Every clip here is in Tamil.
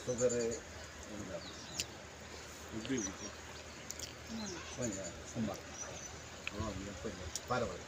சுகரு எப்படி இருக்கு கொஞ்சம் சும்மா ஓ கொஞ்சம் பரவாயில்ல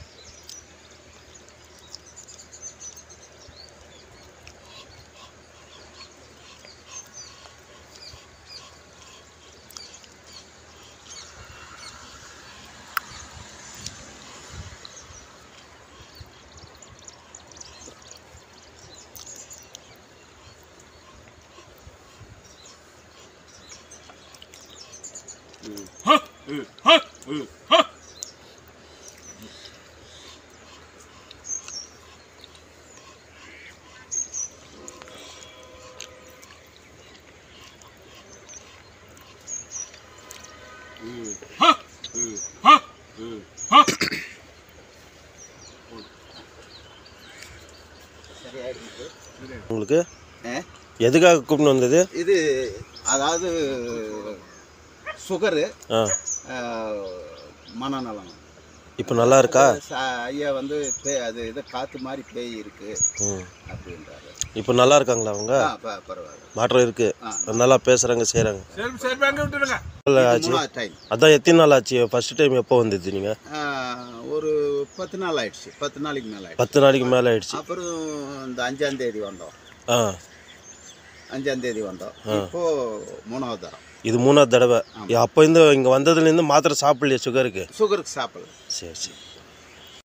சரியாயிடுச்சு உங்களுக்கு ஆ? எதுக்காக கூப்பிட்டு வந்தது இது அதாவது சுகரு ஆ மனநலம் இப்போ நல்லா இருக்கா ச- ஐயா வந்து பே அது இது காற்று மாதிரி பேய் இருக்கு ம் அப்படின்றாரு இப்போ நல்லா இருக்காங்களா அவங்க ஆ ப- பரவாயில்ல மாற்றம் இருக்கு ஆ. நல்லா பேசுகிறாங்க செய்கிறாங்க ஆச்சு மூணாவது டைம் அதான் எத்தனை நாள் ஆச்சு ஃபர்ஸ்ட் டைம் எப்போ வந்தது நீங்கள் ஒரு பத்து நாள் ஆயிடுச்சு பத்து நாளைக்கு மேலே ஆயிடுச்சு பத்து நாளைக்கு மேலே ஆயிடுச்சு அப்புறம் இந்த அஞ்சாம் தேதி வந்தோம் ஆ அஞ்சாம் தேதி வந்தோம் இப்போ மூணாவது தரம் இது மூணாவது தடவை அப்போ இந்த இங்கே வந்ததுலேருந்து மாத்திரை சாப்பிடலையா சுகருக்கு சுகருக்கு சாப்பிடல சரி சரி